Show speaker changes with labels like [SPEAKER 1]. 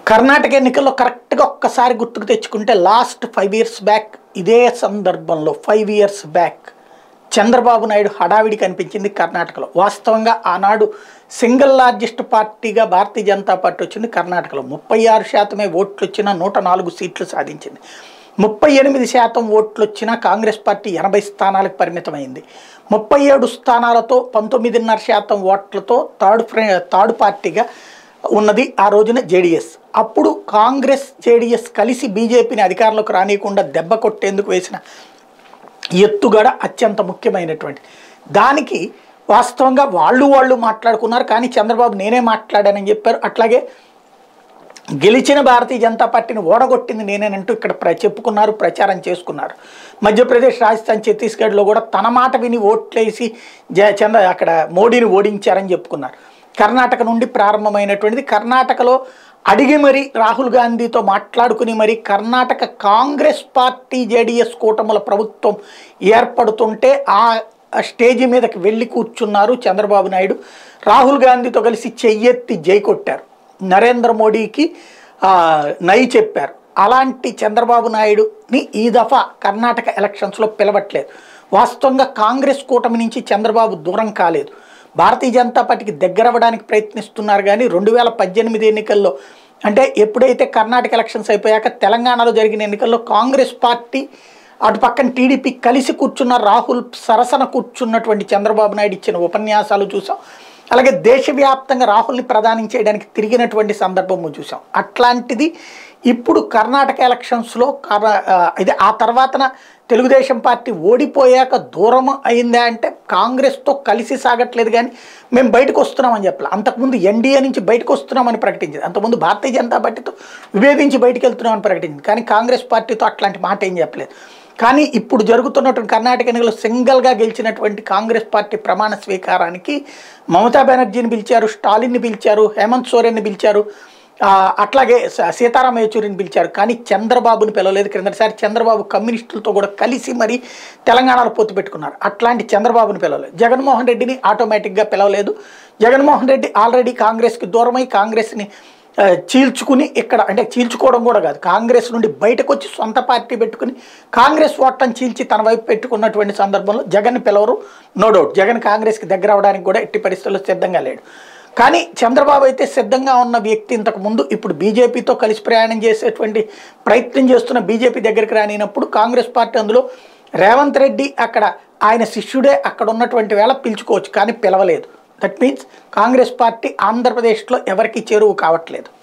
[SPEAKER 1] కర్ణాటక ఎన్నికల్లో కరెక్ట్గా ఒక్కసారి గుర్తుకు తెచ్చుకుంటే లాస్ట్ ఫైవ్ ఇయర్స్ బ్యాక్ ఇదే సందర్భంలో five years back Chandrababu Naidu హడావిడి కనిపించింది కర్ణాటకలో వాస్తవంగా ఆనాడు సింగిల్ లార్జెస్ట్ పార్టీగా భారతీయ జనతా పార్టీ వచ్చింది కర్ణాటకలో ముప్పై ఆరు శాతమే ఓట్లు వచ్చిన నూట నాలుగు సీట్లు సాధించింది ముప్పై ఎనిమిది శాతం ఓట్లు వచ్చిన కాంగ్రెస్ పార్టీ ఎనభై స్థానాలకు పరిమితమైంది ముప్పై ఏడు స్థానాలతో పంతొమ్మిదిన్నర శాతం ఓట్లతో థర్డ్ ఫ్రే థర్డ్ పార్టీగా ఉన్నది ఆ రోజున జేడిఎస్ అప్పుడు కాంగ్రెస్ జేడిఎస్ కలిసి బీజేపీని అధికారంలోకి రానియకుండా దెబ్బ కొట్టేందుకు వేసిన ఎత్తుగడ అత్యంత ముఖ్యమైనటువంటి దానికి వాస్తవంగా వాళ్ళు వాళ్ళు మాట్లాడుకున్నారు కానీ చంద్రబాబు నేనే మాట్లాడానని చెప్పారు అట్లాగే గెలిచిన భారతీయ జనతా పార్టీని ఓడగొట్టింది నేనేనంటూ ఇక్కడ ప్ర చెప్పుకున్నారు ప్రచారం చేసుకున్నారు మధ్యప్రదేశ్ రాజస్థాన్ ఛత్తీస్గఢ్లో కూడా తన మాట విని ఓట్లేసి జ చంద్ర అక్కడ మోడీని ఓడించారని చెప్పుకున్నారు కర్ణాటక నుండి ప్రారంభమైనటువంటిది కర్ణాటకలో అడిగి మరి రాహుల్ గాంధీతో మాట్లాడుకుని మరి కర్ణాటక కాంగ్రెస్ పార్టీ జేడిఎస్ కూటముల ప్రభుత్వం ఏర్పడుతుంటే ఆ స్టేజి మీదకి వెళ్ళి కూర్చున్నారు చంద్రబాబు నాయుడు రాహుల్ గాంధీతో కలిసి చెయ్యెత్తి జై కొట్టారు నరేంద్ర మోడీకి ఆ, నై చెప్పారు అలాంటి చంద్రబాబు నాయుడుని ఈ దఫా కర్ణాటక ఎలక్షన్స్లో పిలవట్లేదు వాస్తవంగా కాంగ్రెస్ కూటమి నుంచి చంద్రబాబు దూరం కాలేదు భారతీయ జనతా పార్టీకి దగ్గరవ్వడానికి ప్రయత్నిస్తున్నారు కానీ రెండు వేల పద్దెనిమిది ఎన్నికల్లో అంటే ఎప్పుడైతే కర్ణాటక ఎలక్షన్స్ అయిపోయాక తెలంగాణలో జరిగిన ఎన్నికల్లో కాంగ్రెస్ పార్టీ అటు పక్కన టీడీపీ కలిసి కూర్చున్న రాహుల్ సరసన కూర్చున్నటువంటి చంద్రబాబు నాయుడు ఇచ్చిన ఉపన్యాసాలు చూసాం అలాగే దేశవ్యాప్తంగా రాహుల్ని ప్రదానం చేయడానికి తిరిగినటువంటి సందర్భము చూసాం అట్లాంటిది ఇప్పుడు కర్ణాటక ఎలక్షన్స్లో కర ఆ, ఇది ఆ తర్వాతన తెలుగుదేశం పార్టీ ఓడిపోయాక దూరం అయిందా అంటే కాంగ్రెస్తో కలిసి సాగట్లేదు కానీ మేము బయటకు వస్తున్నామని చెప్పాలి అంతకుముందు ఎన్డీఏ నుంచి బయటకు వస్తున్నామని ప్రకటించింది అంతకుముందు భారతీయ జనతా పార్టీతో విభేదించి బయటకు వెళ్తున్నామని ప్రకటించింది కానీ కాంగ్రెస్ పార్టీతో అట్లాంటి మాట ఏం చెప్పలేదు కానీ ఇప్పుడు జరుగుతున్నటువంటి కర్ణాటక ఎన్నికల్లో సింగిల్గా గెలిచినటువంటి కాంగ్రెస్ పార్టీ ప్రమాణ స్వీకారానికి మమతా బెనర్జీని పిలిచారు స్టాలిన్ని పిలిచారు హేమంత్ సోరెన్ని పిలిచారు ఆ, అట్లాగే స- సీతారాం యేచూరిని పిలిచారు కానీ చంద్రబాబుని పిలవలేదు క్రిందటిసారి చంద్రబాబు కమ్యూనిస్టులతో కూడా కలిసి మరి తెలంగాణలో పొత్తు పెట్టుకున్నారు అట్లాంటి చంద్రబాబుని పిలవలేదు జగన్మోహన్ రెడ్డిని ఆటోమేటిక్గా పిలవలేదు జగన్మోహన్ రెడ్డి ఆల్రెడీ కాంగ్రెస్కి దూరమై కాంగ్రెస్ని ఆ, చీల్చుకుని ఇక్కడ అంటే చీల్చుకోవడం కూడా కాదు కాంగ్రెస్ నుండి బయటకు వచ్చి సొంత పార్టీ పెట్టుకుని కాంగ్రెస్ ఓట్లను చీల్చి తన వైపు పెట్టుకున్నటువంటి సందర్భంలో జగన్ పిలవరు నో డౌట్ జగన్ కాంగ్రెస్కి దగ్గర అవడానికి కూడా ఎట్టి పరిస్థితుల్లో సిద్ధంగా లేడు కానీ చంద్రబాబు అయితే సిద్ధంగా ఉన్న వ్యక్తి ఇంతకు ముందు ఇప్పుడు బీజేపీతో కలిసి ప్రయాణం చేసేటువంటి ప్రయత్నం చేస్తున్న బీజేపీ దగ్గరికి రానినప్పుడు కాంగ్రెస్ పార్టీ అందులో రేవంత్ రెడ్డి అక్కడ ఆయన శిష్యుడే అక్కడ ఉన్నటువంటి వేళ పిలుచుకోవచ్చు కానీ పిలవలేదు దట్ మీన్స్ కాంగ్రెస్ పార్టీ ఆంధ్రప్రదేశ్లో ఎవరికి చేరువు కావట్లేదు